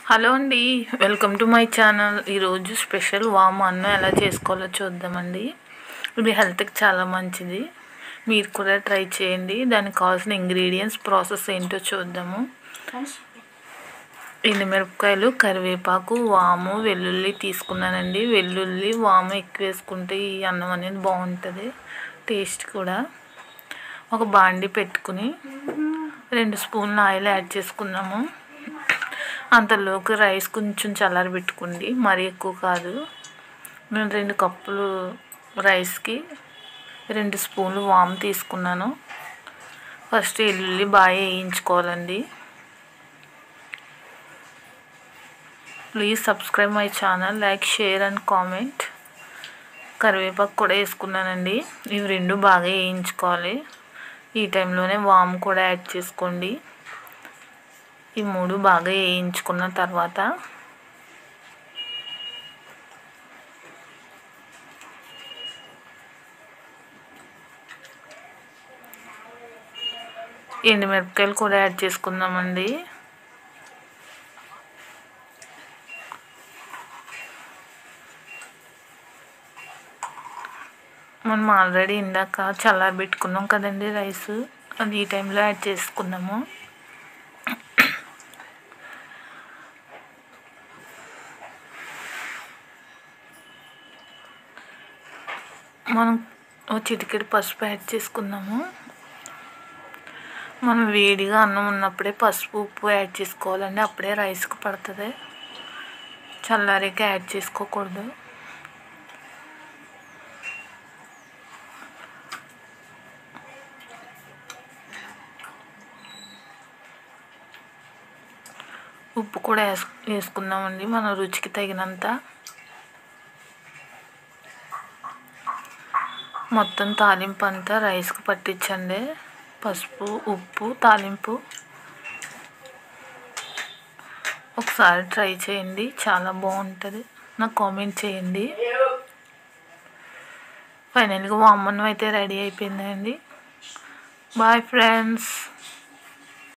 hello అండి welcome to my channel ఈరోజు special వామ్ అన్నం ఎలా చేసుకోవాలో చూద్దామండి ఇది హెల్త్కి చాలా మంచిది మీరు కూడా ట్రై చేయండి దానికి కావాల్సిన ఇంగ్రీడియంట్స్ ప్రాసెస్ ఏంటో చూద్దాము ఎండుమిరపకాయలు కరివేపాకు వాము వెల్లుల్లి తీసుకున్నానండి వెల్లుల్లి వాము ఎక్కువ వేసుకుంటే ఈ అన్నం అనేది బాగుంటుంది టేస్ట్ కూడా ఒక బాండి పెట్టుకుని రెండు స్పూన్ల ఆయిల్ యాడ్ చేసుకున్నాము అంతలోకి రైస్ కొంచెం చల్లారి పెట్టుకోండి మరీ ఎక్కువ కాదు నేను రెండు కప్పులు రైస్కి రెండు స్పూన్లు వామ్ తీసుకున్నాను ఫస్ట్ వెల్లుల్లి బాగా వేయించుకోవాలండి please subscribe my channel like share and comment కరివేపాకు కూడా వేసుకున్నానండి ఇవి రెండు బాగా వేయించుకోవాలి ఈ టైంలోనే వామ్ కూడా యాడ్ చేసుకోండి ఈ మూడు బాగా వేయించుకున్న తర్వాత ఎండుమిరపకాయలు కూడా యాడ్ చేసుకుందామండి మనం ఆల్రెడీ ఇందాక చల్లారి పెట్టుకున్నాం కదండి రైస్ అది ఈ టైంలో యాడ్ చేసుకున్నాము మనం ఓ చిటికెడు పసుపు యాడ్ చేసుకుందాము మనం వేడిగా అన్నం ఉన్నప్పుడే పసుపు ఉప్పు యాడ్ చేసుకోవాలండి అప్పుడే రైస్కి పడుతుంది చల్లారిక యాడ్ చేసుకోకూడదు ఉప్పు కూడా వేసు వేసుకుందామండి మన రుచికి తగినంత మొత్తం తాలింపు అంతా రైస్కి పట్టించండి పసుపు ఉప్పు తాలింపు ఒకసారి ట్రై చేయండి చాలా బాగుంటుంది నాకు కామెంట్ చేయండి ఫైనల్గా వామన్నం అయితే రెడీ అయిపోయిందండి బాయ్ ఫ్రెండ్స్